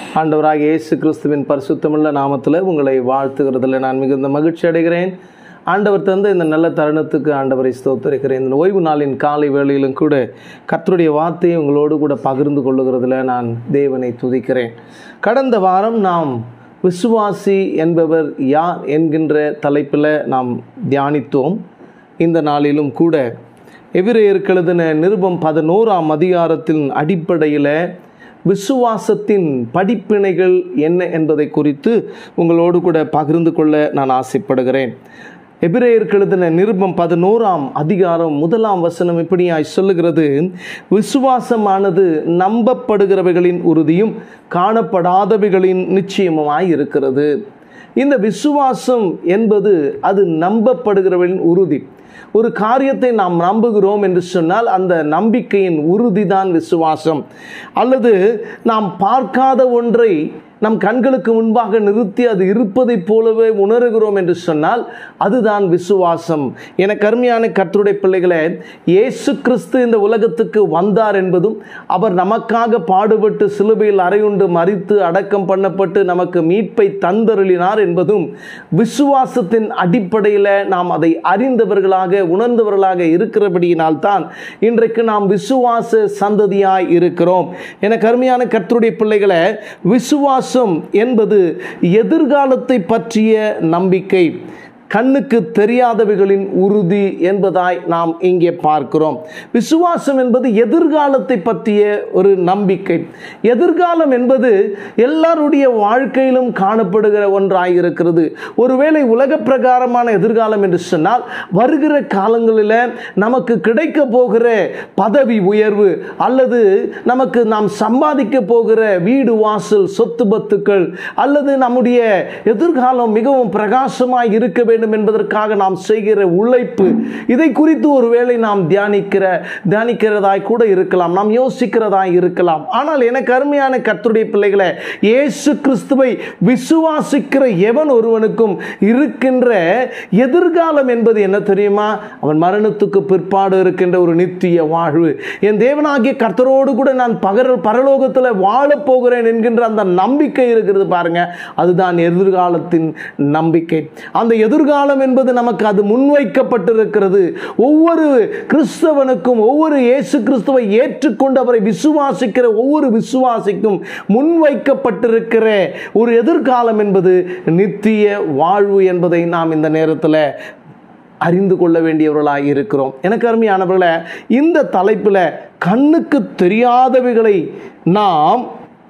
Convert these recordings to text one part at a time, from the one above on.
ஆண்டவராக இயேசு கிறிஸ்துவின் பரிசுத்தமுள்ள நாமத்தில் உங்களை வாழ்த்துகிறதுல நான் மிகுந்த மகிழ்ச்சி அடைகிறேன் ஆண்டவர் தந்த இந்த நல்ல தருணத்துக்கு ஆண்டவரை ஸ்தோத்தரிக்கிறேன் இந்த ஓய்வு நாளின் காலை வேளையிலும் கூட கர்த்தருடைய வார்த்தையை உங்களோடு கூட பகிர்ந்து கொள்ளுகிறதுல நான் தேவனை துதிக்கிறேன் கடந்த வாரம் நாம் விசுவாசி என்பவர் யார் என்கின்ற தலைப்பில் நாம் தியானித்தோம் இந்த நாளிலும் கூட எபிரேயருக்கு எழுதின நிருபம் பதினோராம் அதிகாரத்தின் அடிப்படையில் விசுவாசத்தின் படிப்பினைகள் என்ன என்பதை குறித்து உங்களோடு கூட பகிர்ந்து கொள்ள நான் ஆசைப்படுகிறேன் எபிரேயருக்கு எழுதின நிருபம் பதினோராம் அதிகாரம் முதலாம் வசனம் இப்படியாய் சொல்லுகிறது விசுவாசமானது நம்பப்படுகிறவைகளின் உறுதியும் காணப்படாதவைகளின் நிச்சயமாய் இருக்கிறது இந்த விசுவாசம் என்பது அது நம்பப்படுகிறவர்களின் உறுதி ஒரு காரியத்தை நாம் நம்புகிறோம் என்று சொன்னால் அந்த நம்பிக்கையின் உறுதிதான் விசுவாசம் அல்லது நாம் பார்க்காத ஒன்றை நம் கண்களுக்கு முன்பாக நிறுத்தி அது இருப்பதைப் போலவே உணர்கிறோம் என்று சொன்னால் அதுதான் விசுவாசம் என கருமையான கற்றுடைய பிள்ளைகளே இயேசு கிறிஸ்து இந்த உலகத்துக்கு வந்தார் என்பதும் அவர் நமக்காக பாடுபட்டு சிலுவையில் அறையுண்டு மறித்து அடக்கம் பண்ணப்பட்டு நமக்கு மீட்பை தந்தருளினார் என்பதும் விசுவாசத்தின் அடிப்படையில் நாம் அதை அறிந்தவர்களாக உணர்ந்தவர்களாக இருக்கிறபடியினால் தான் இன்றைக்கு நாம் விசுவாச சந்ததியாய் இருக்கிறோம் என கருமையான கற்றுடைய பிள்ளைகளை விசுவாசம் என்பது எதிர்காலத்தை பற்றிய நம்பிக்கை கண்ணுக்கு தெரியாதவைகளின் உறுதி என்பதாய் நாம் இங்கே பார்க்கிறோம் விசுவாசம் என்பது எதிர்காலத்தை பற்றிய ஒரு நம்பிக்கை எதிர்காலம் என்பது எல்லாருடைய வாழ்க்கையிலும் காணப்படுகிற ஒன்றாய் இருக்கிறது ஒருவேளை உலக பிரகாரமான எதிர்காலம் என்று சொன்னால் வருகிற காலங்களில் நமக்கு கிடைக்க போகிற பதவி உயர்வு அல்லது நமக்கு நாம் சம்பாதிக்க போகிற வீடு வாசல் சொத்து பத்துக்கள் அல்லது நம்முடைய எதிர்காலம் மிகவும் பிரகாசமாய் இருக்க வேண்டும் வேண்டும் என்பதற்காக நாம் செய்கிற உழைப்பு இதை குறித்து ஒருவேளை நாம் தியானிக்கிற தியானிக்கிறதாய் கூட இருக்கலாம் நாம் யோசிக்கிறதாய் இருக்கலாம் ஆனால் எனக்கு அருமையான கத்துடைய பிள்ளைகளை இயேசு கிறிஸ்துவை விசுவாசிக்கிற எவன் ஒருவனுக்கும் இருக்கின்ற எதிர்காலம் என்பது என்ன தெரியுமா அவன் மரணத்துக்கு பிற்பாடு இருக்கின்ற ஒரு நித்திய வாழ்வு என் தேவனாகிய கர்த்தரோடு கூட நான் பகர பரலோகத்தில் வாழப் போகிறேன் என்கின்ற அந்த நம்பிக்கை இருக்கிறது பாருங்க அதுதான் எதிர்காலத்தின் நம்பிக்கை அந்த எதிர்கால எதிர்காலம் என்பது நமக்கு அது முன்வைக்கப்பட்டிருக்கிறது ஒவ்வொரு கிறிஸ்தவனுக்கும் ஒவ்வொரு இயேசு கிறிஸ்துவை ஏற்றுக்கொண்டு அவரை விசுவாசிக்கிற ஒவ்வொரு விசுவாசிக்கும் முன்வைக்கப்பட்டிருக்கிற ஒரு எதிர்காலம் என்பது நித்திய வாழ்வு என்பதை நாம் இந்த நேரத்தில் அறிந்து கொள்ள வேண்டியவர்களாக இருக்கிறோம் எனக்கு அருமையானவர்களை இந்த தலைப்பில் கண்ணுக்கு தெரியாதவைகளை நாம்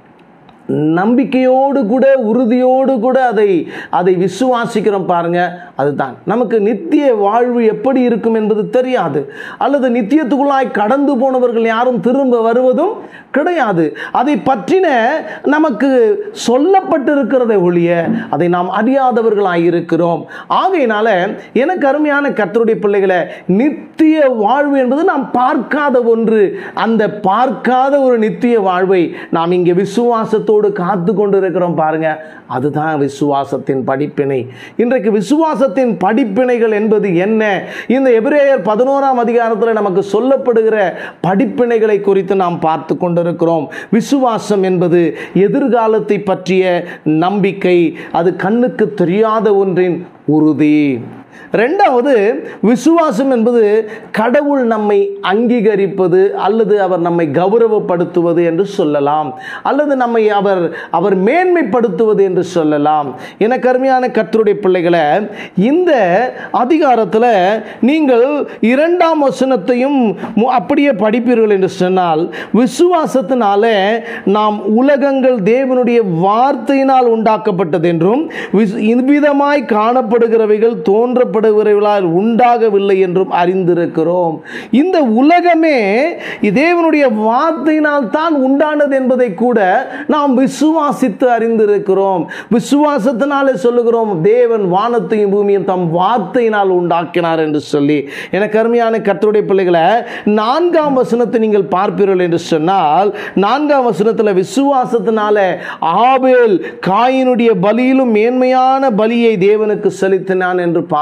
நம்பிக்கையோடு கூட உறுதியோடு கூட அதை அதை விசுவாசிக்கிறோம் பாருங்க அதுதான் நமக்கு நித்திய வாழ்வு எப்படி இருக்கும் என்பது தெரியாது அல்லது நித்தியத்துக்குள்ளாய் கடந்து போனவர்கள் யாரும் திரும்ப வருவதும் கிடையாது அதை பற்றின நமக்கு சொல்லப்பட்டிருக்கிறதை ஒழிய அதை நாம் அறியாதவர்களாய் இருக்கிறோம் ஆகையினால எனக்கு அருமையான கத்தருடைய பிள்ளைகளை நித்திய வாழ்வு என்பது நாம் பார்க்காத ஒன்று அந்த பார்க்காத ஒரு நித்திய வாழ்வை நாம் இங்கே விசுவாசத்தோடு விசுவாசத்தோடு காத்து கொண்டு இருக்கிறோம் பாருங்க அதுதான் விசுவாசத்தின் படிப்பினை இன்றைக்கு விசுவாசத்தின் படிப்பினைகள் என்பது என்ன இந்த எபிரேயர் பதினோராம் அதிகாரத்தில் நமக்கு சொல்லப்படுகிற படிப்பினைகளை குறித்து நாம் பார்த்து கொண்டிருக்கிறோம் விசுவாசம் என்பது எதிர்காலத்தை பற்றிய நம்பிக்கை அது கண்ணுக்கு தெரியாத ஒன்றின் உறுதி ரெண்டாவது விசுவாசம் என்பது கடவுள் நம்மை அங்கீகரிப்பது அல்லது அவர் நம்மை கௌரவப்படுத்துவது என்று சொல்லலாம் அல்லது நம்மை அவர் அவர் மேன்மைப்படுத்துவது என்று சொல்லலாம் என கருமையான கத்தருடைய பிள்ளைகளை இந்த அதிகாரத்தில் நீங்கள் இரண்டாம் வசனத்தையும் அப்படியே படிப்பீர்கள் என்று சொன்னால் விசுவாசத்தினால நாம் உலகங்கள் தேவனுடைய வார்த்தையினால் உண்டாக்கப்பட்டது என்றும் இவ்விதமாய் காணப்படுகிறவைகள் தோன்ற தோன்றப்படுகிறவர்களால் உண்டாகவில்லை என்றும் அறிந்திருக்கிறோம் இந்த உலகமே தேவனுடைய வார்த்தையினால் தான் உண்டானது என்பதை கூட நாம் விசுவாசித்து அறிந்திருக்கிறோம் விசுவாசத்தினாலே சொல்லுகிறோம் தேவன் வானத்தையும் பூமியும் தம் வார்த்தையினால் உண்டாக்கினார் என்று சொல்லி எனக்கு அருமையான கத்தருடைய பிள்ளைகளை நான்காம் வசனத்தை நீங்கள் பார்ப்பீர்கள் என்று சொன்னால் நான்காம் வசனத்தில் விசுவாசத்தினால ஆபேல் காயினுடைய பலியிலும் மேன்மையான பலியை தேவனுக்கு செலுத்தினான் என்று பார்க்க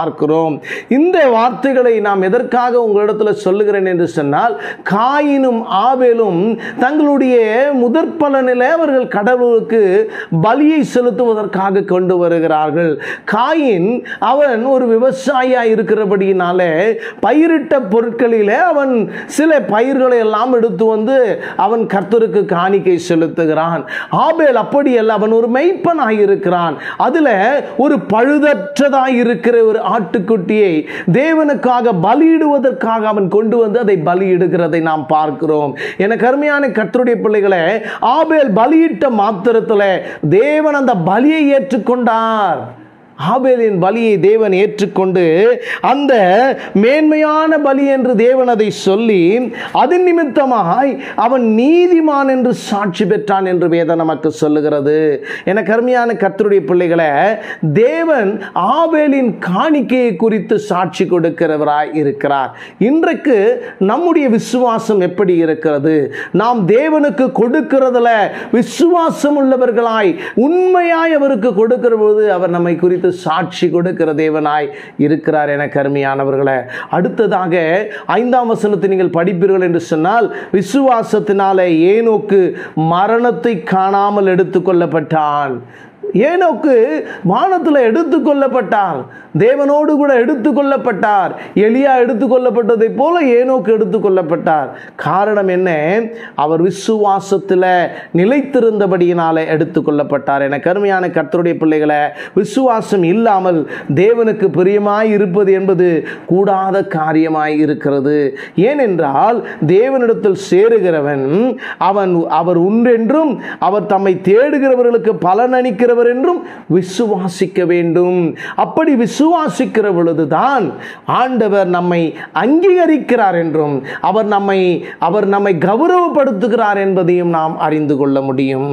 பார்க்கிறோம் இந்த வார்த்தைகளை நாம் எதற்காக உங்களிடத்தில் சொல்லுகிறேன் என்று சொன்னால் காயினும் ஆவேலும் தங்களுடைய முதற் பலனில் அவர்கள் கடவுளுக்கு பலியை செலுத்துவதற்காக கொண்டு வருகிறார்கள் காயின் அவன் ஒரு விவசாயியாக இருக்கிறபடியினாலே பயிரிட்ட பொருட்களிலே அவன் சில பயிர்களை எல்லாம் எடுத்து வந்து அவன் கர்த்தருக்கு காணிக்கை செலுத்துகிறான் ஆபேல் அப்படி அல்ல அவன் ஒரு மெய்ப்பனாய் இருக்கிறான் அதுல ஒரு பழுதற்றதாய் இருக்கிற ஒரு ஆட்டுக்குட்டியை தேவனுக்காக பலியிடுவதற்காக அவன் கொண்டு வந்து அதை பலியிடுகிறதை நாம் பார்க்கிறோம் என கருமையான கர்த்தருடைய பிள்ளைகளை ஆபேல் பலியிட்ட மாத்திரத்தில் தேவன் அந்த பலியை ஏற்றுக்கொண்டார் ஆபேலின் பலியை தேவன் ஏற்றுக்கொண்டு அந்த மேன்மையான பலி என்று தேவன் அதை சொல்லி அதன் நிமித்தமாய் அவன் நீதிமான் என்று சாட்சி பெற்றான் என்று வேதம் நமக்கு சொல்லுகிறது என கருமையான கர்த்தருடைய பிள்ளைகளை தேவன் ஆபேலின் காணிக்கையை குறித்து சாட்சி கொடுக்கிறவராய் இருக்கிறார் இன்றைக்கு நம்முடைய விசுவாசம் எப்படி இருக்கிறது நாம் தேவனுக்கு கொடுக்கிறதுல விசுவாசம் உள்ளவர்களாய் உண்மையாய் அவருக்கு கொடுக்கிற போது அவர் நம்மை குறித்து சாட்சி கொடுக்கிற தேவனாய் இருக்கிறார் என கருமையானவர்களே அடுத்ததாக ஐந்தாம் வசனத்தை நீங்கள் படிப்பீர்கள் என்று சொன்னால் விசுவாசத்தினாலே ஏனோக்கு மரணத்தை காணாமல் எடுத்துக்கொள்ளப்பட்டான் ஏனோக்கு வானத்தில் எடுத்துக்கொள்ளப்பட்டார் தேவனோடு கூட எடுத்துக்கொள்ளப்பட்டார் எலியா எடுத்துக்கொள்ளப்பட்டதை போல ஏனோக்கு எடுத்துக்கொள்ளப்பட்டார் காரணம் என்ன அவர் விசுவாசத்தில் நிலைத்திருந்தபடியினாலே எடுத்துக்கொள்ளப்பட்டார் என கருமையான கர்த்தருடைய பிள்ளைகளை விசுவாசம் இல்லாமல் தேவனுக்கு பிரியமாய் இருப்பது என்பது கூடாத காரியமாய் இருக்கிறது ஏனென்றால் தேவனிடத்தில் சேருகிறவன் அவன் அவர் உண்டென்றும் அவர் தம்மை தேடுகிறவர்களுக்கு பலனளிக்கிறவர் என்றும் விசுவாசிக்க வேண்டும் அப்படி விசுவாசிக்கிற பொழுதுதான் ஆண்டவர் நம்மை அங்கீகரிக்கிறார் என்றும் அவர் நம்மை அவர் நம்மை கௌரவப்படுத்துகிறார் என்பதையும் நாம் அறிந்து கொள்ள முடியும்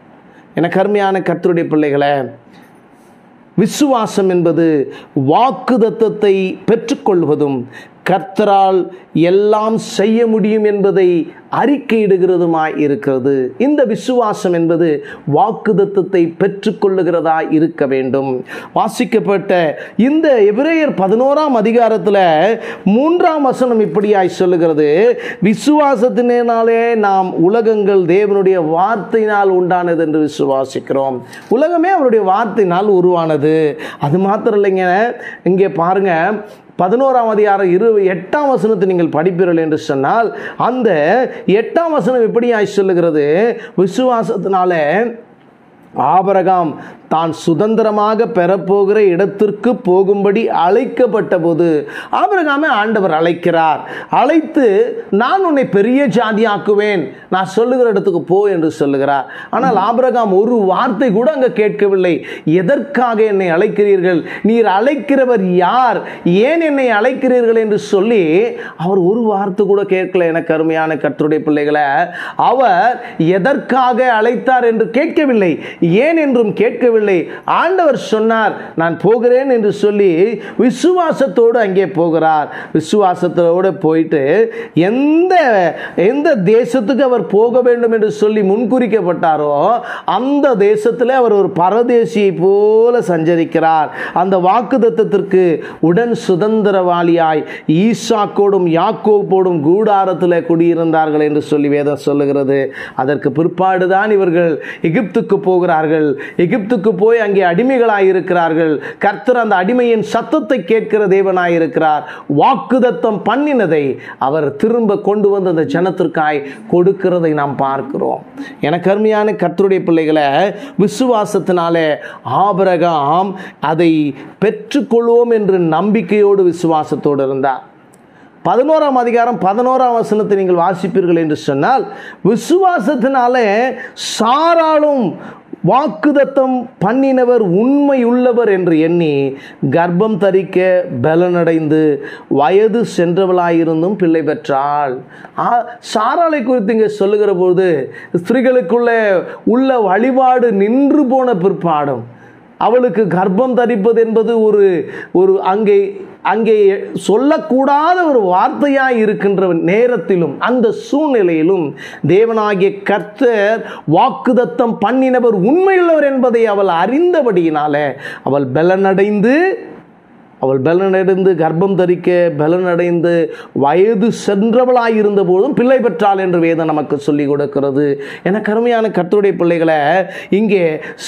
என கருமையான கர்த்தருடைய பிள்ளைகளை விசுவாசம் என்பது வாக்குதத்தத்தை பெற்றுக்கொள்வதும் கர்த்தரால் எல்லாம் செய்ய முடியும் என்பதை அறிக்கையிடுகிறதுமாய் இருக்கிறது இந்த விசுவாசம் என்பது வாக்குதத்தத்தை பெற்றுக்கொள்ளுகிறதா இருக்க வேண்டும் வாசிக்கப்பட்ட இந்த எபிரேயர் பதினோராம் அதிகாரத்தில் மூன்றாம் வசனம் இப்படியாய் சொல்லுகிறது விசுவாசத்தினாலே நாம் உலகங்கள் தேவனுடைய வார்த்தையினால் உண்டானது என்று விசுவாசிக்கிறோம் உலகமே அவருடைய வார்த்தையினால் உருவானது அது மாத்திரம் இல்லைங்க இங்கே பாருங்க பதினோராம் அதிகாரம் இரு எட்டாம் வசனத்தை நீங்கள் படிப்பீர்கள் என்று சொன்னால் அந்த எட்டாம் வசனம் எப்படியாய் சொல்லுகிறது விசுவாசத்தினால ஆபரகாம் தான் சுதந்திரமாக பெறப்போகிற இடத்திற்கு போகும்படி அழைக்கப்பட்ட போது ஆபரகாமை ஆண்டவர் அழைக்கிறார் அழைத்து நான் உன்னை பெரிய ஜாதியாக்குவேன் நான் சொல்லுகிற இடத்துக்கு போ என்று சொல்லுகிறார் ஆனால் ஆபரகாம் ஒரு வார்த்தை கூட அங்கே கேட்கவில்லை எதற்காக என்னை அழைக்கிறீர்கள் நீர் அழைக்கிறவர் யார் ஏன் என்னை அழைக்கிறீர்கள் என்று சொல்லி அவர் ஒரு வார்த்தை கூட கேட்கல எனக்கு அருமையான கற்றுடைய பிள்ளைகளை அவர் எதற்காக அழைத்தார் என்று கேட்கவில்லை ஏன் என்றும் கேட்கவில்லை ஆண்டவர் சொன்னார் நான் போகிறேன் என்று சொல்லி விசுவாசத்தோடு அங்கே போகிறார் விசுவாசத்தோடு போயிட்டு எந்த எந்த தேசத்துக்கு அவர் போக வேண்டும் என்று சொல்லி முன்குறிக்கப்பட்டாரோ அந்த தேசத்தில் அவர் ஒரு பரதேசியை போல சஞ்சரிக்கிறார் அந்த வாக்குதத்தத்திற்கு உடன் சுதந்திரவாளியாய் ஈசாக்கோடும் யாக்கோப்போடும் கூடாரத்தில் குடியிருந்தார்கள் என்று சொல்லி வேதம் சொல்லுகிறது அதற்கு பிற்பாடுதான் இவர்கள் எகிப்துக்கு போகிறார்கள் எகிப்துக்கு போய் அங்கே அடிமைகளாய் இருக்கிறார்கள் கர்த்தர் அந்த அடிமையின் சத்தத்தை கேட்கிற தேவனாய் இருக்கிறார் வாக்குதத்தம் பண்ணினதை அவர் திரும்ப கொண்டு வந்து அந்த ஜனத்திற்காய் கொடுக்கிறதை நாம் பார்க்கிறோம் எனக்கு அருமையான கர்த்தருடைய பிள்ளைகளை விசுவாசத்தினாலே ஆபரகாம் அதை பெற்றுக்கொள்வோம் என்று நம்பிக்கையோடு விசுவாசத்தோடு இருந்தார் பதினோராம் அதிகாரம் பதினோராம் வசனத்தை நீங்கள் வாசிப்பீர்கள் என்று சொன்னால் விசுவாசத்தினாலே சாராளும் வாக்குதத்தம் பண்ணினவர் உண்மை உள்ளவர் என்று எண்ணி கர்ப்பம் தரிக்க பலனடைந்து வயது சென்றவளாயிருந்தும் பிள்ளை பெற்றாள் ஆ, சாராளை குறித்து இங்கே சொல்லுகிற போது ஸ்திரீகளுக்குள்ளே உள்ள வழிபாடு நின்று போன பிற்பாடும் அவளுக்கு கர்ப்பம் தரிப்பது என்பது ஒரு ஒரு அங்கே அங்கே சொல்லக்கூடாத ஒரு வார்த்தையாய் இருக்கின்ற நேரத்திலும் அந்த சூழ்நிலையிலும் தேவனாகிய கர்த்தர் வாக்குதத்தம் பண்ணினவர் உண்மையுள்ளவர் என்பதை அவள் அறிந்தபடியினால அவள் பலனடைந்து அவள் பலனடைந்து கர்ப்பம் தரிக்க பலனடைந்து வயது சென்றவளாய் இருந்த போதும் பிள்ளை பெற்றாள் என்று வேதம் நமக்கு சொல்லி கொடுக்கிறது என கருமையான கர்த்தருடைய பிள்ளைகளை இங்கே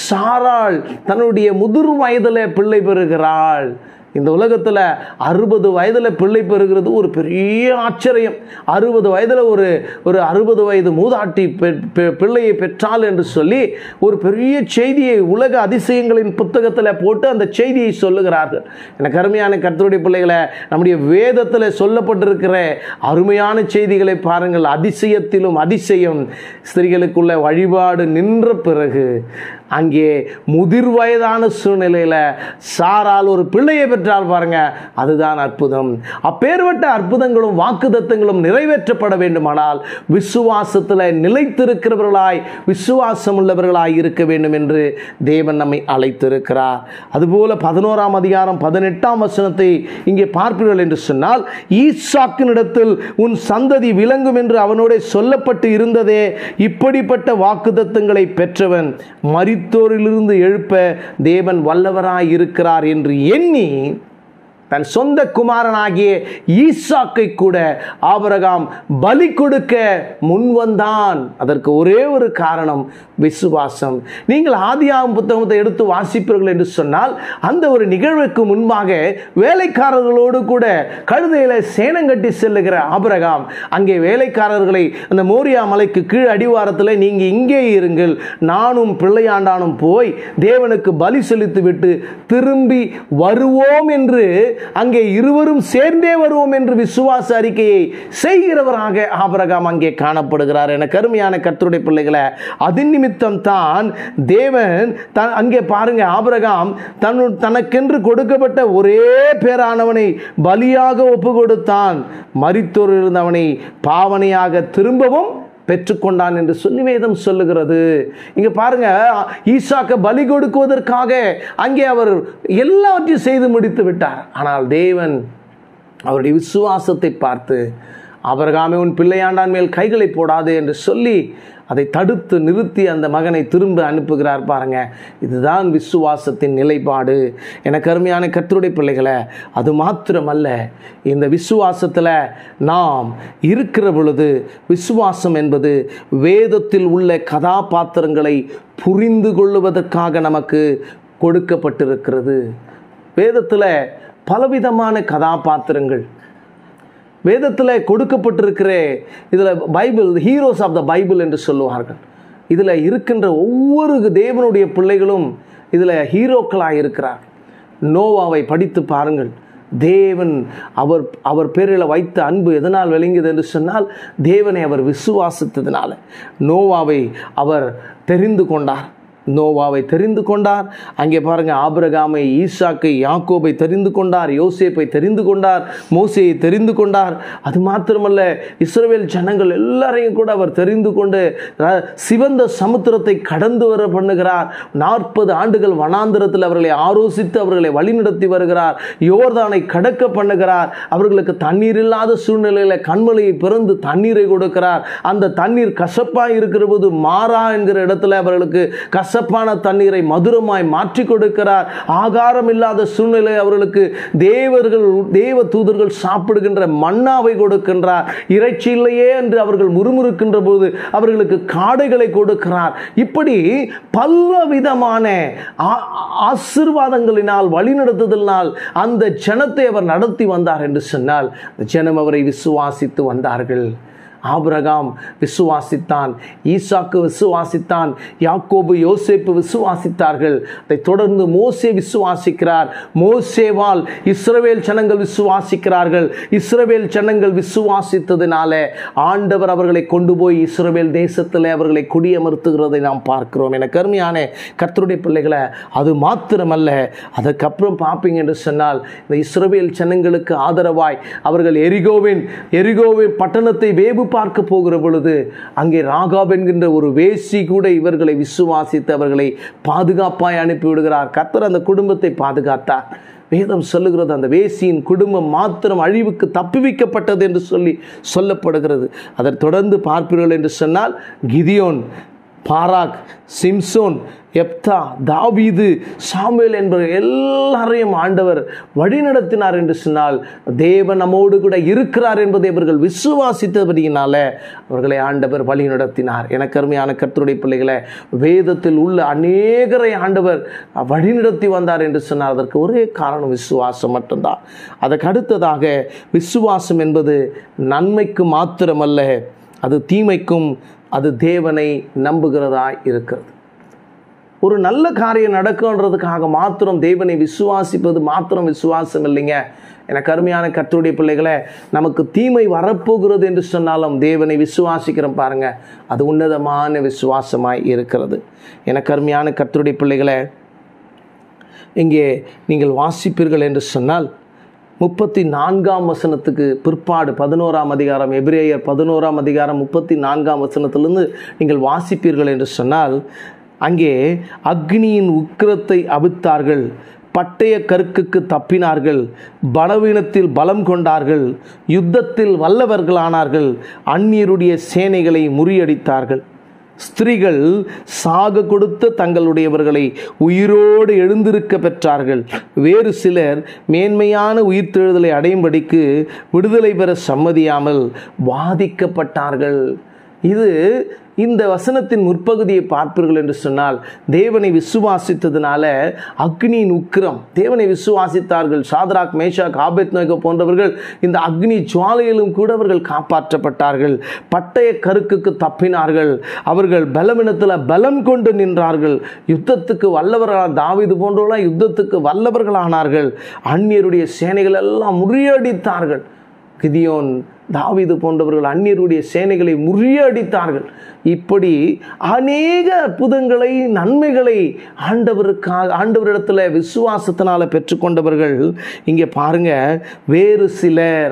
சாராள் தன்னுடைய முதிர் வயதில் பிள்ளை பெறுகிறாள் இந்த உலகத்தில் அறுபது வயதில் பிள்ளை பெறுகிறது ஒரு பெரிய ஆச்சரியம் அறுபது வயதில் ஒரு ஒரு அறுபது வயது மூதாட்டி பெ- பெ- பிள்ளையை பெற்றாள் என்று சொல்லி ஒரு பெரிய செய்தியை உலக அதிசயங்களின் புத்தகத்தில் போட்டு அந்த செய்தியை சொல்லுகிறார்கள் எனக்கு அருமையான கர்த்தருடைய பிள்ளைகளை நம்முடைய வேதத்தில் சொல்லப்பட்டிருக்கிற அருமையான செய்திகளை பாருங்கள் அதிசயத்திலும் அதிசயம் ஸ்திரீகளுக்குள்ள வழிபாடு நின்ற பிறகு அங்கே முதிர் வயதான சூழ்நிலையில் சாரால் ஒரு பிள்ளையை பெற்றால் பாருங்க அதுதான் அற்புதம் அப்பேற்பட்ட அற்புதங்களும் வாக்குதத்தங்களும் நிறைவேற்றப்பட வேண்டுமானால் விசுவாசத்தில் நிலைத்திருக்கிறவர்களாய் விசுவாசம் உள்ளவர்களாய் இருக்க வேண்டும் என்று தேவன் நம்மை அழைத்திருக்கிறார் அதுபோல பதினோராம் அதிகாரம் பதினெட்டாம் வசனத்தை இங்கே பார்ப்பீர்கள் என்று சொன்னால் ஈசாக்கினிடத்தில் உன் சந்ததி விளங்கும் என்று அவனோட சொல்லப்பட்டு இருந்ததே இப்படிப்பட்ட வாக்குதத்தங்களை பெற்றவன் மரித்தோரிலிருந்து எழுப்ப தேவன் வல்லவராய் இருக்கிறார் என்று எண்ணி தன் சொந்த குமாரனாகிய ஈசாக்கை கூட ஆபிரகாம் பலி கொடுக்க முன்வந்தான் அதற்கு ஒரே ஒரு காரணம் விசுவாசம் நீங்கள் ஆதியாகும் புத்தகத்தை எடுத்து வாசிப்பீர்கள் என்று சொன்னால் அந்த ஒரு நிகழ்வுக்கு முன்பாக வேலைக்காரர்களோடு கூட கழுதையில சேனங்கட்டி செல்லுகிற ஆபிரகாம் அங்கே வேலைக்காரர்களை அந்த மோரியா மலைக்கு கீழ் அடிவாரத்தில் நீங்க இங்கே இருங்கள் நானும் பிள்ளையாண்டானும் போய் தேவனுக்கு பலி செலுத்தி விட்டு திரும்பி வருவோம் என்று அங்கே இருவரும் சேர்ந்தே வருவோம் என்று விசுவாச அறிக்கையை செய்கிறவராக ஆபிரகாம் அங்கே காணப்படுகிறார் என கருமையான கர்த்தருடைய பிள்ளைகளை அதன் நிமித்தம் தான் தேவன் த- அங்கே பாருங்க ஆபிரகாம் தன் தனக்கென்று கொடுக்கப்பட்ட ஒரே பேரானவனை பலியாக ஒப்பு கொடுத்தான் மரித்தோர் இருந்தவனை பாவனையாக திரும்பவும் பெற்றுக்கொண்டான் என்று சொல்லி வேதம் சொல்லுகிறது இங்க பாருங்க ஈசாக்க பலி கொடுக்குவதற்காக அங்கே அவர் எல்லாவற்றையும் செய்து முடித்து விட்டார் ஆனால் தேவன் அவருடைய விசுவாசத்தை பார்த்து ஆபிரகாமே உன் பிள்ளையாண்டான் மேல் கைகளை போடாதே என்று சொல்லி அதை தடுத்து நிறுத்தி அந்த மகனை திரும்ப அனுப்புகிறார் பாருங்க இதுதான் விசுவாசத்தின் நிலைப்பாடு எனக்கு அருமையான கர்த்தருடைய பிள்ளைகளை அது மாத்திரமல்ல இந்த விசுவாசத்தில் நாம் இருக்கிற பொழுது விசுவாசம் என்பது வேதத்தில் உள்ள கதாபாத்திரங்களை புரிந்து கொள்ளுவதற்காக நமக்கு கொடுக்கப்பட்டிருக்கிறது வேதத்தில் பலவிதமான கதாபாத்திரங்கள் வேதத்தில் கொடுக்கப்பட்டிருக்கிற இதில் Bible heroes of the Bible என்று சொல்லுவார்கள் இதில் இருக்கின்ற ஒவ்வொரு தேவனுடைய பிள்ளைகளும் இதில் ஹீரோக்களாக இருக்கிறார் நோவாவை படித்து பாருங்கள் தேவன் அவர் அவர் பேரில் வைத்த அன்பு எதனால் விளங்கியது என்று சொன்னால் தேவனை அவர் விசுவாசித்ததினால நோவாவை அவர் தெரிந்து கொண்டார் நோவாவை தெரிந்து கொண்டார் அங்கே பாருங்க ஆபிரகாமை ஈசாக்கை யாக்கோபை தெரிந்து கொண்டார் யோசேப்பை தெரிந்து கொண்டார் மோசேயை தெரிந்து கொண்டார் அது மாத்திரமல்ல இஸ்ரவேல் ஜனங்கள் எல்லாரையும் கூட அவர் தெரிந்து கொண்டு ர- சிவந்த சமுத்திரத்தை கடந்து வர பண்ணுகிறார் நாற்பது ஆண்டுகள் வனாந்திரத்தில் அவர்களை ஆலோசித்து அவர்களை வழிநடத்தி வருகிறார் யோர்தானை கடக்க பண்ணுகிறார் அவர்களுக்கு தண்ணீர் இல்லாத சூழ்நிலையில் கண்மலையை பிறந்து தண்ணீரை கொடுக்கிறார் அந்த தண்ணீர் கசப்பாய் இருக்கிற போது மாறா என்கிற இடத்துல அவர்களுக்கு கசப்பான தண்ணீரை மதுரமாய் மாற்றி கொடுக்கிறார் ஆகாரம் இல்லாத சூழ்நிலை அவர்களுக்கு தேவர்கள் தேவ தூதர்கள் சாப்பிடுகின்ற மன்னாவை கொடுக்கின்றார் இறைச்சி இல்லையே என்று அவர்கள் முறுமுறுக்கின்ற போது அவர்களுக்கு காடைகளை கொடுக்கிறார் இப்படி பல விதமான ஆ- ஆசீர்வாதங்களினால் வழிநடத்துதலினால் அந்த ஜனத்தை அவர் நடத்தி வந்தார் என்று சொன்னால் அந்த ஜனம் அவரை விசுவாசித்து வந்தார்கள் ஆபிரகாம் விசுவாசித்தான் ஈசாக்கு விசுவாசித்தான் யாக்கோபு யோசேப்பு விசுவாசித்தார்கள் அதை தொடர்ந்து மோசே விசுவாசிக்கிறார் மோசேவால் இஸ்ரவேல் ஜனங்கள் விசுவாசிக்கிறார்கள் இஸ்ரவேல் ஜனங்கள் விசுவாசித்ததினால ஆண்டவர் அவர்களை கொண்டு போய் இஸ்ரவேல் தேசத்தில் அவர்களை குடியமர்த்துகிறதை நாம் பார்க்கிறோம் என கருமையான கர்த்தருடைய பிள்ளைகளை அது மாத்திரமல்ல அதுக்கப்புறம் பார்ப்பீங்க என்று சொன்னால் இந்த இஸ்ரவேல் ஜனங்களுக்கு ஆதரவாய் அவர்கள் எரிகோவின் எரிகோவின் பட்டணத்தை வேவு பார்க்க போகிற பொழுது அங்கே ராகாப் என்கின்ற ஒரு வேசி கூட இவர்களை விசுவாசித்து அவர்களை பாதுகாப்பாய் அனுப்பிவிடுகிறார் கர்த்தர் அந்த குடும்பத்தை பாதுகாத்தார் வேதம் சொல்லுகிறது அந்த வேசியின் குடும்பம் மாத்திரம் அழிவுக்கு தப்புவிக்கப்பட்டது என்று சொல்லி சொல்லப்படுகிறது அதை தொடர்ந்து பார்ப்பீர்கள் என்று சொன்னால் கிதியோன் பாராக் சிம்சோன் எப்தா தாவீது சாமுவேல் என்பவர் எல்லாரையும் ஆண்டவர் வழிநடத்தினார் என்று சொன்னால் தேவன் நம்மோடு கூட இருக்கிறார் என்பதை இவர்கள் விசுவாசித்தபடியினால அவர்களை ஆண்டவர் வழி நடத்தினார் எனக்கு அருமையான கர்த்தருடைய பிள்ளைகளை வேதத்தில் உள்ள அநேகரை ஆண்டவர் வழிநடத்தி வந்தார் என்று சொன்னால் அதற்கு ஒரே காரணம் விசுவாசம் மட்டும்தான் அதற்கு அடுத்ததாக விசுவாசம் என்பது நன்மைக்கு மாத்திரமல்ல அது தீமைக்கும் அது தேவனை நம்புகிறதா இருக்கிறது ஒரு நல்ல காரியம் நடக்குன்றதுக்காக மாத்திரம் தேவனை விசுவாசிப்பது மாத்திரம் விசுவாசம் இல்லைங்க எனக்கு அருமையான கர்த்தருடைய பிள்ளைகளை நமக்கு தீமை வரப்போகிறது என்று சொன்னாலும் தேவனை விசுவாசிக்கிறோம் பாருங்க அது உன்னதமான விசுவாசமாய் இருக்கிறது எனக்கு அருமையான கர்த்தருடைய பிள்ளைகளை இங்கே நீங்கள் வாசிப்பீர்கள் என்று சொன்னால் முப்பத்தி நான்காம் வசனத்துக்கு பிற்பாடு பதினோராம் அதிகாரம் எபிரேயர் பதினோராம் அதிகாரம் முப்பத்தி நான்காம் வசனத்திலிருந்து நீங்கள் வாசிப்பீர்கள் என்று சொன்னால் அங்கே அக்னியின் உக்கிரத்தை அவித்தார்கள் பட்டய கருக்குக்கு தப்பினார்கள் பலவீனத்தில் பலம் கொண்டார்கள் யுத்தத்தில் வல்லவர்களானார்கள் அந்நியருடைய சேனைகளை முறியடித்தார்கள் ஸ்திரீகள் சாக கொடுத்த தங்களுடையவர்களை உயிரோடு எழுந்திருக்க பெற்றார்கள் வேறு சிலர் மேன்மையான உயிர்த்தெழுதலை அடையும்படிக்கு விடுதலை பெற சம்மதியாமல் வாதிக்கப்பட்டார்கள் இது இந்த வசனத்தின் முற்பகுதியை பார்ப்பீர்கள் என்று சொன்னால் தேவனை விசுவாசித்ததுனால அக்னியின் உக்கிரம் தேவனை விசுவாசித்தார்கள் சாதராக் மேஷாக் ஆபேத் நோய்க போன்றவர்கள் இந்த அக்னி ஜுவாலையிலும் கூட அவர்கள் காப்பாற்றப்பட்டார்கள் பட்டய கருக்குக்கு தப்பினார்கள் அவர்கள் பலவீனத்தில் பலம் கொண்டு நின்றார்கள் யுத்தத்துக்கு வல்லவர்களான தாவிது போன்றவர்களாம் யுத்தத்துக்கு வல்லவர்களானார்கள் அந்நியருடைய சேனைகள் எல்லாம் முறியடித்தார்கள் கிதியோன் தாவிது போன்றவர்கள் அந்நியருடைய சேனைகளை முறியடித்தார்கள் இப்படி அநேக அற்புதங்களை நன்மைகளை ஆண்டவருக்காக ஆண்டவரிடத்தில் விசுவாசத்தினால பெற்றுக்கொண்டவர்கள் இங்கே பாருங்க வேறு சிலர்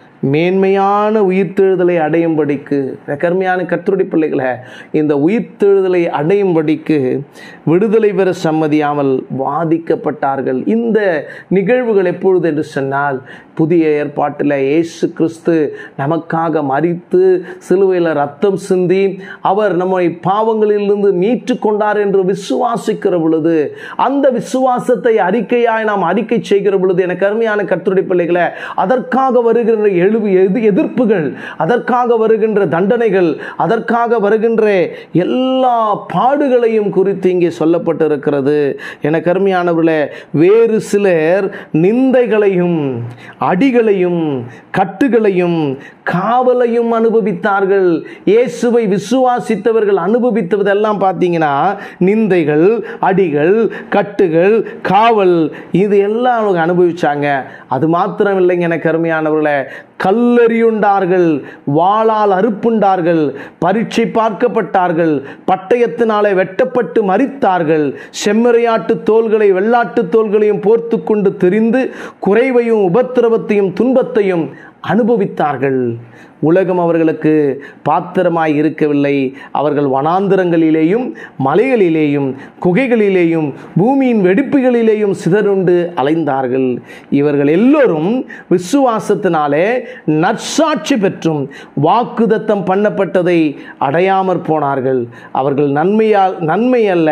மேன்மையான உயிர்த்தெழுதலை அடையும்படிக்கு கருமையான கற்றுடி பிள்ளைகளை இந்த உயிர்த்தெழுதலை அடையும்படிக்கு விடுதலை பெற சம்மதியாமல் வாதிக்கப்பட்டார்கள் இந்த நிகழ்வுகள் எப்பொழுது என்று சொன்னால் புதிய ஏற்பாட்டில் இயேசு கிறிஸ்து நமக்காக மறித்து சிலுவையில் ரத்தம் சிந்தி அவர் நம்மை பாவங்களிலிருந்து மீட்டு கொண்டார் என்று விசுவாசிக்கிற பொழுது அந்த விசுவாசத்தை அறிக்கையாய் நாம் அறிக்கை செய்கிற பொழுது எனக்கு அருமையான கற்றுடைய பிள்ளைகளை அதற்காக வருகின்ற எழுவு எது எதிர்ப்புகள் அதற்காக வருகின்ற தண்டனைகள் அதற்காக வருகின்ற எல்லா பாடுகளையும் குறித்து இங்கே சொல்லப்பட்டிருக்கிறது எனக்கு அருமையானவர்களே வேறு சிலர் நிந்தைகளையும் அடிகளையும் கட்டுகளையும் காவலையும் அனுபவித்தார்கள் இயேசுவை விசுவாசித்தவர்கள் அனுபவித்ததெல்லாம் பார்த்தீங்கன்னா நிந்தைகள் அடிகள் கட்டுகள் காவல் இது எல்லாம் அவங்க அனுபவிச்சாங்க அது மாத்திரம் இல்லைங்க எனக்கு அருமையானவர்களே கல்லறியுண்டார்கள் வாளால் அறுப்புண்டார்கள் பரீட்சை பார்க்கப்பட்டார்கள் பட்டயத்தினாலே வெட்டப்பட்டு மறித்தார்கள் செம்மறையாட்டு தோள்களை வெள்ளாட்டு தோள்களையும் போர்த்து கொண்டு தெரிந்து குறைவையும் உபத்திரவத்தையும் துன்பத்தையும் அனுபவித்தார்கள் உலகம் அவர்களுக்கு பாத்திரமாய் இருக்கவில்லை அவர்கள் வனாந்திரங்களிலேயும் மலைகளிலேயும் குகைகளிலேயும் பூமியின் வெடிப்புகளிலேயும் சிதறுண்டு அலைந்தார்கள் இவர்கள் எல்லோரும் விசுவாசத்தினாலே நற்சாட்சி பெற்றும் வாக்குதத்தம் பண்ணப்பட்டதை அடையாமற் போனார்கள் அவர்கள் நன்மையால் நன்மை அல்ல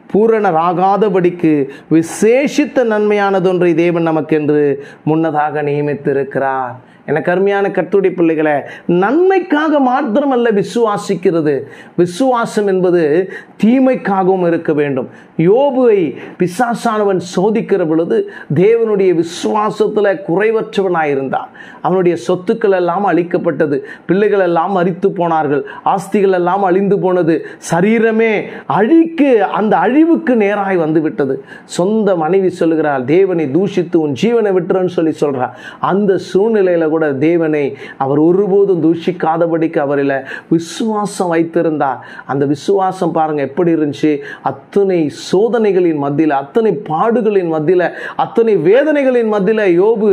பூரணராகாதபடிக்கு விசேஷித்த நன்மையானதொன்றை தேவன் நமக்கென்று முன்னதாக நியமித்திருக்கிறார் எனக்கு அருமையான கட்டுரை பிள்ளைகளை நன்மைக்காக மாத்திரமல்ல விசுவாசிக்கிறது விசுவாசம் என்பது தீமைக்காகவும் இருக்க வேண்டும் யோபுவை பிசாசானவன் சோதிக்கிற பொழுது தேவனுடைய விசுவாசத்தில் குறைவற்றவனாயிருந்தான் அவனுடைய சொத்துக்கள் எல்லாம் அழிக்கப்பட்டது பிள்ளைகள் எல்லாம் மறித்து போனார்கள் ஆஸ்திகள் எல்லாம் அழிந்து போனது சரீரமே அழிக்கு அந்த அழிவுக்கு நேராய் வந்து விட்டது சொந்த மனைவி சொல்லுகிறாள் தேவனை தூஷித்து உன் ஜீவனை விட்டுறன்னு சொல்லி சொல்றார் அந்த சூழ்நிலையில கூட தேவனை அவர் ஒருபோதும் தூஷிக்காதபடிக்கு அவரில் விசுவாசம் வைத்திருந்தார் அந்த விசுவாசம் பாருங்க எப்படி இருந்துச்சு அத்தனை சோதனைகளின் மத்தியில் அத்தனை பாடுகளின் மத்தியில் அத்தனை வேதனைகளின் மத்தியில் யோபு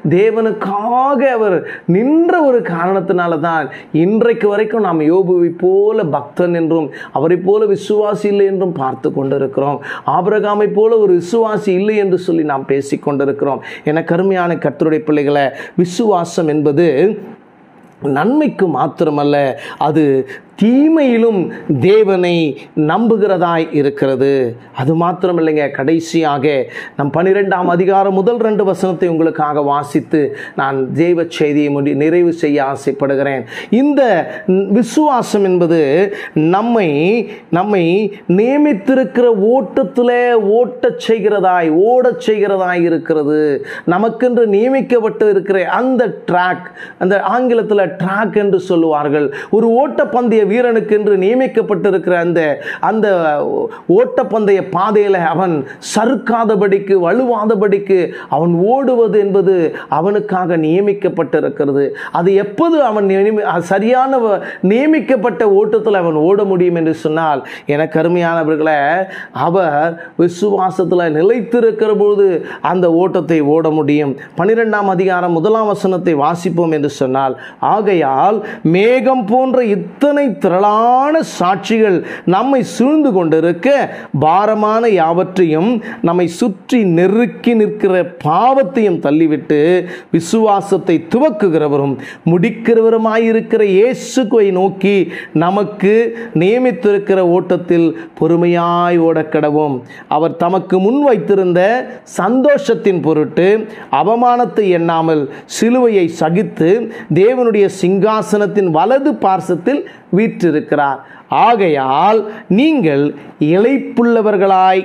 தேவனுக்காக அவர் நின்ற ஒரு காரணத்தினால தான் இன்றைக்கு வரைக்கும் நாம் யோபுவை போல பக்தன் என்றும் அவரை போல விசுவாசி இல்லை என்றும் பார்த்து கொண்டிருக்கிறோம் ஆபரகாமை போல ஒரு விசுவாசி இல்லை என்று சொல்லி நாம் பேசிக் கொண்டிருக்கிறோம் என கருமையான கர்த்தருடைய பிள்ளைகளை விசுவாசம் என்பது நன்மைக்கு மாத்திரமல்ல அது தீமையிலும் தேவனை நம்புகிறதாய் இருக்கிறது அது மாத்திரமில்லைங்க கடைசியாக நம் பனிரெண்டாம் அதிகாரம் முதல் ரெண்டு வசனத்தை உங்களுக்காக வாசித்து நான் தெய்வ செய்தியை முடி நிறைவு செய்ய ஆசைப்படுகிறேன் இந்த விசுவாசம் என்பது நம்மை நம்மை நியமித்திருக்கிற ஓட்டத்தில் ஓட்டச் செய்கிறதாய் ஓடச் செய்கிறதாய் இருக்கிறது நமக்கென்று நியமிக்கப்பட்டு இருக்கிற அந்த ட்ராக் அந்த ஆங்கிலத்தில் ட்ராக் என்று சொல்லுவார்கள் ஒரு ஓட்டப்பந்தய வீரனுக்கு என்று நியமிக்கப்பட்டிருக்கிற அந்த அந்த ஓட்டப்பந்தய பாதையில் அவன் சறுக்காதபடிக்கு வலுவாதபடிக்கு அவன் ஓடுவது என்பது அவனுக்காக நியமிக்கப்பட்டிருக்கிறது அது எப்போது அவன் நியமி- சரியான வ- நியமிக்கப்பட்ட ஓட்டத்தில் அவன் ஓட முடியும் என்று சொன்னால் எனக்கு அருமையானவர்களே அவர் விசுவாசத்தில் நிலைத்திருக்கிற பொழுது அந்த ஓட்டத்தை ஓட முடியும் பன்னிரெண்டாம் அதிகாரம் முதலாம் வசனத்தை வாசிப்போம் என்று சொன்னால் ஆகையால் மேகம் போன்ற இத்தனை திரளான சாட்சிகள் நம்மை சூழ்ந்து கொண்டிருக்க பாரமான யாவற்றையும் நம்மை சுற்றி நெருக்கி நிற்கிற பாவத்தையும் தள்ளிவிட்டு விசுவாசத்தை துவக்குகிறவரும் முடிக்கிறவருமாயிருக்கிற இயேசுவை நோக்கி நமக்கு நியமித்திருக்கிற ஓட்டத்தில் பொறுமையாய் ஓடக்கடவும் அவர் தமக்கு முன் வைத்திருந்த சந்தோஷத்தின் பொருட்டு அவமானத்தை எண்ணாமல் சிலுவையை சகித்து தேவனுடைய சிங்காசனத்தின் வலது பார்சத்தில் வீற்றிருக்கிறார் ஆகையால் நீங்கள் இளைப்புள்ளவர்களாய்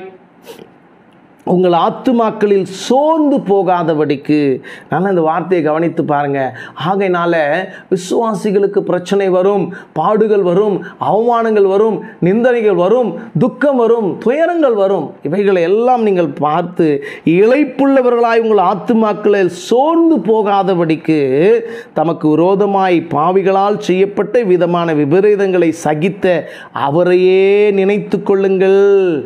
உங்கள் ஆத்துமாக்களில் சோர்ந்து போகாதபடிக்கு நல்லா இந்த வார்த்தையை கவனித்து பாருங்க ஆகையினால விசுவாசிகளுக்கு பிரச்சனை வரும் பாடுகள் வரும் அவமானங்கள் வரும் நிந்தனைகள் வரும் துக்கம் வரும் துயரங்கள் வரும் இவைகளை எல்லாம் நீங்கள் பார்த்து இளைப்புள்ளவர்களாய் உங்கள் ஆத்துமாக்களில் சோர்ந்து போகாதபடிக்கு தமக்கு விரோதமாய் பாவிகளால் செய்யப்பட்ட விதமான விபரீதங்களை சகித்த அவரையே நினைத்து கொள்ளுங்கள்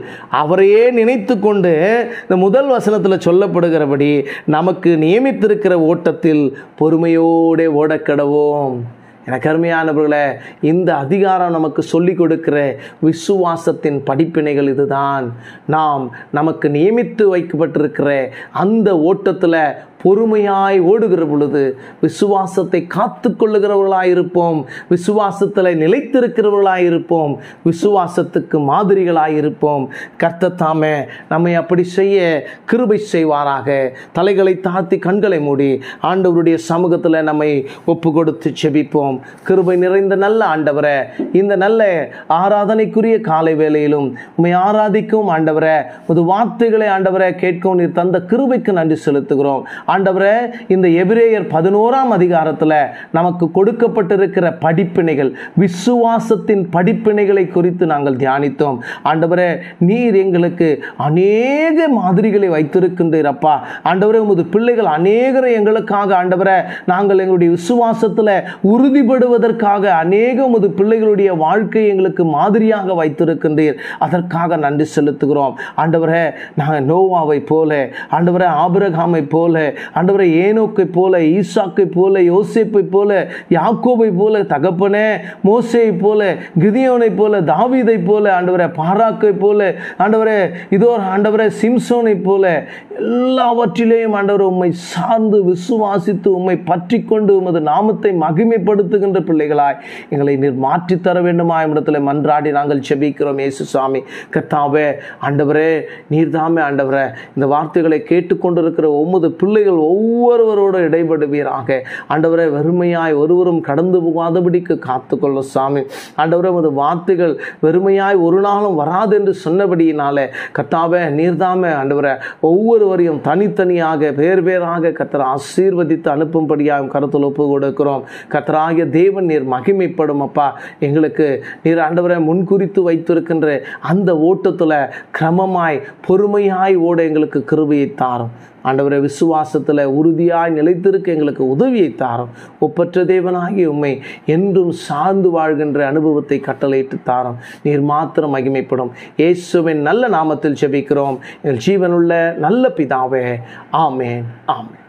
அவரையே நினைத்து கொண்டு இந்த முதல் வசனத்தில் சொல்லப்படுகிறபடி நமக்கு நியமித்திருக்கிற ஓட்டத்தில் பொறுமையோடு ஓடக்கடவோம் எனக்கு அருமையானவர்களே இந்த அதிகாரம் நமக்கு சொல்லிக் கொடுக்கிற விசுவாசத்தின் படிப்பினைகள் இதுதான் நாம் நமக்கு நியமித்து வைக்கப்பட்டிருக்கிற அந்த ஓட்டத்தில் பொறுமையாய் ஓடுகிற பொழுது விசுவாசத்தை காத்து கொள்ளுகிறவர்களாய் இருப்போம் விசுவாசத்தில் நிலைத்திருக்கிறவர்களாய் இருப்போம் விசுவாசத்துக்கு மாதிரிகளாய் இருப்போம் கர்த்தர் தாமே நம்மை அப்படி செய்ய கிருபை செய்வாராக தலைகளை தாழ்த்தி கண்களை மூடி ஆண்டவருடைய சமூகத்தில் நம்மை ஒப்பு கொடுத்து செபிப்போம் கிருபை நிறைந்த நல்ல ஆண்டவரை இந்த நல்ல ஆராதனைக்குரிய காலை வேளையிலும் உம்மை ஆராதிக்கும் ஆண்டவரை ஒரு வார்த்தைகளை ஆண்டவரை கேட்கவும் நீர் தந்த கிருபைக்கு நன்றி செலுத்துகிறோம் ஆண்டவரே இந்த எபிரேயர் பதினோராம் அதிகாரத்தில் நமக்கு கொடுக்கப்பட்டிருக்கிற படிப்பினைகள் விசுவாசத்தின் படிப்பினைகளை குறித்து நாங்கள் தியானித்தோம் ஆண்டவரே நீர் எங்களுக்கு அநேக மாதிரிகளை வைத்திருக்கின்றீர் அப்பா ஆண்டவரே உமது பிள்ளைகள் அநேகரை எங்களுக்காக ஆண்டவரே நாங்கள் எங்களுடைய விசுவாசத்தில் உறுதிப்படுவதற்காக அநேக உமது பிள்ளைகளுடைய வாழ்க்கை எங்களுக்கு மாதிரியாக வைத்திருக்கின்றீர் அதற்காக நன்றி செலுத்துகிறோம் ஆண்டவரே நாங்கள் நோவாவை போல ஆண்டவரே ஆபிரகாமை போல ஆண்டவரை ஏனோக்கை போல ஈசாக்கை போல யோசேப்பை போல யாக்கோபை போல தகப்பனே மோசேயை போல கிதியோனை போல தாவீதை போல ஆண்டவரை பாராக்கை போல ஆண்டவரே இதோ ஆண்டவரை சிம்சோனை போல எல்லாவற்றிலேயும் ஆண்டவர் உம்மை சார்ந்து விசுவாசித்து உம்மை பற்றி கொண்டு உமது நாமத்தை மகிமைப்படுத்துகின்ற பிள்ளைகளாய் எங்களை நீர் மாற்றித் தர வேண்டுமா இடத்துல மன்றாடி நாங்கள் செபிக்கிறோம் இயேசு சாமி கர்த்தாவே ஆண்டவரே நீர்தாமே ஆண்டவரே இந்த வார்த்தைகளை கேட்டுக்கொண்டிருக்கிற ஒவ்வொரு பிள்ளைகள் ஒவ்வொருவரோடு இடைபடுவீராக ஆண்டவரே வெறுமையாய் ஒருவரும் கடந்து போகாதபடிக்கு காத்துக்கொள்ள சாமி ஆண்டவரே உமது வார்த்தைகள் வெறுமையாய் ஒரு நாளும் வராது என்று சொன்னபடியினாலே கர்த்தாவே நீர்தாமே ஆண்டவரே ஒவ்வொருவரையும் தனித்தனியாக பேர் பேராக கர்த்தர் ஆசீர்வதித்து அனுப்பும்படியாக கருத்தில் ஒப்பு கொடுக்கிறோம் கர்த்தராகிய தேவன் நீர் மகிமைப்படும் அப்பா எங்களுக்கு நீர் ஆண்டவரை முன்குறித்து வைத்திருக்கின்ற அந்த ஓட்டத்தில் கிரமமாய் பொறுமையாய் ஓட எங்களுக்கு கிருபையை தாரும் ஆண்டவரை விசுவாசத்தில் உறுதியாய் நிலைத்திருக்க எங்களுக்கு உதவியை தாரும் ஒப்பற்ற தேவனாகி உம்மை என்றும் சார்ந்து வாழ்கின்ற அனுபவத்தை கட்டளையிட்டு தாரும் நீர் மாத்திரம் மகிமைப்படும் இயேசுவின் நல்ல நாமத்தில் ஜெபிக்கிறோம் எங்கள் ஜீவனுள்ள நல்ல பிதாவே ஆமேன் ஆமேன்